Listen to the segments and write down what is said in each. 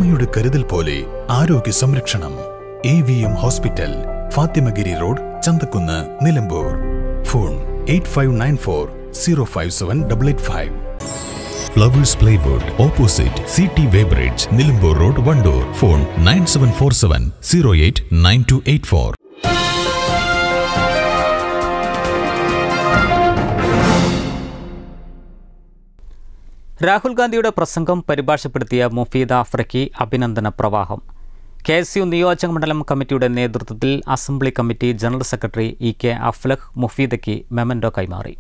അമ്മയുടെ കരുതൽ പോലെ ആരോഗ്യ സംരക്ഷണം A V M hospital Fathimagiri road Chanthakkunnu Nilambur phone eight five nine four zero five seven double eight five flowers plywood opposite C T weighbridge Nilambur road Wandoor phone nine seven four seven zero eight nine two eight four Rahul ഗാന്ധിയുടെ പ്രസംഗം പരിഭാഷപ്പെടുത്തിയ മുഫീദ അഫ്രക്കി അഭിനന്ദന പ്രവാഹം K S U നിയോജക മണ്ഡലം കമ്മിറ്റിയുടെ നേതൃത്വത്തിൽ assembly committee general secretary E K Aflah മുഫീദയ്ക്ക് memento കൈമാറി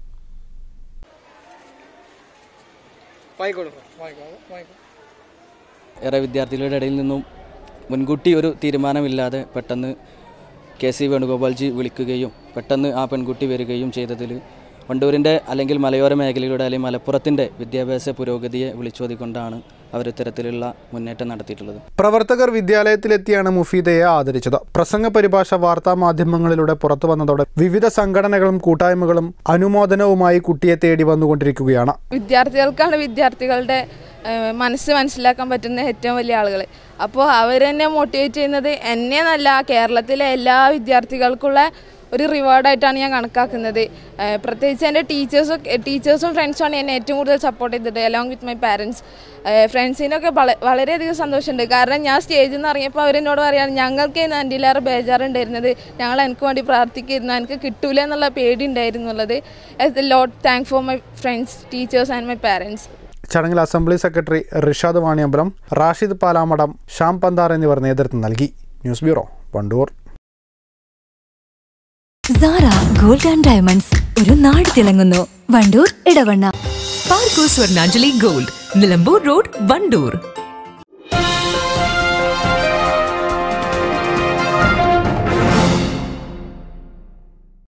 ഏറെ വിദ്യാർത്ഥികളുടെ ഇടയിൽ നിന്നും മുൻകൂട്ടി ഒരു തീരുമാനമില്ലാതെ പെട്ടെന്ന് കെ സി വേണുഗോപാൽജി വിളിക്കുകയും പെട്ടെന്ന് ആ പെൺകുട്ടി വരികയും ചെയ്തതിൽ വണ്ടൂരിൻ്റെ അല്ലെങ്കിൽ മലയോര മേഖലയുടെ അല്ലെങ്കിൽ മലപ്പുറത്തിൻ്റെ വിദ്യാഭ്യാസ പുരോഗതിയെ വിളിച്ചോതിക്കൊണ്ടാണ് അവർ ഇത്തരത്തിലുള്ള മുന്നേറ്റം നടത്തിയിട്ടുള്ളത് പ്രവർത്തകർ വിദ്യാലയത്തിലെത്തിയാണ് മുഫീദയെ ആദരിച്ചത് പ്രസംഗ പരിഭാഷ വാർത്താ മാധ്യമങ്ങളിലൂടെ പുറത്തു വന്നതോടെ വിവിധ സംഘടനകളും കൂട്ടായ്മകളും അനുമോദനവുമായി കുട്ടിയെ തേടി വന്നുകൊണ്ടിരിക്കുകയാണ് വിദ്യാർത്ഥികൾക്കാണ് വിദ്യാർത്ഥികളുടെ ഏഹ്, മനസ്സ് മനസ്സിലാക്കാൻ പറ്റുന്ന ഏറ്റവും വലിയ ആളുകൾ അപ്പോൾ അവരെന്നെ മോട്ടിവേറ്റ് ചെയ്യുന്നത് എന്നെ എന്നല്ല കേരളത്തിലെ എല്ലാ വിദ്യാർത്ഥികൾക്കുള്ള ഒരു റിവാർഡായിട്ടാണ് ഞാൻ കണക്കാക്കുന്നത് ഏഹ്, പ്രത്യേകിച്ച് എൻ്റെ ടീച്ചേഴ്സും ടീച്ചേഴ്സും ഫ്രണ്ട്സുമാണ് എന്നെ ഏറ്റവും കൂടുതൽ സപ്പോർട്ട് ചെയ്തിട്ട് അലോങ് വിത്ത് മൈ പാരൻസ് ഫ്രണ്ട്സിനൊക്കെ വള വളരെയധികം സന്തോഷമുണ്ട് കാരണം ഞാൻ സ്റ്റേജിൽ നിന്ന് ഇറങ്ങിയപ്പോൾ അവരെന്നോട് പറയാണ് ഞങ്ങൾക്ക് അതിലേറെ ബേജാറുണ്ടായിരുന്നത് ഞങ്ങൾ എനിക്ക് വേണ്ടി പ്രാർത്ഥിക്കുന്നു എനിക്ക് കിട്ടൂല എന്നുള്ള പേടി ഉണ്ടായിരുന്നുള്ളത് lot thank for my friends teachers and my parents ചടങ്ങിൽ അസംബ്ലി സെക്രട്ടറി റിഷാദ് വാണിയമ്പലം റാഷിദ് പാലാമടം ശ്യാം പന്താർ എന്നിവർ നേതൃത്വം നൽകി news bureau Wandoor Sara gold and diamonds ഒരു നാട് തിളങ്ങുന്നു വണ്ടൂർ ഇടവണ്ണ പാർക്കോ സ്വർണാഞ്ജലി ഗോൾഡ് നിലമ്പൂർ റോഡ് വണ്ടൂർ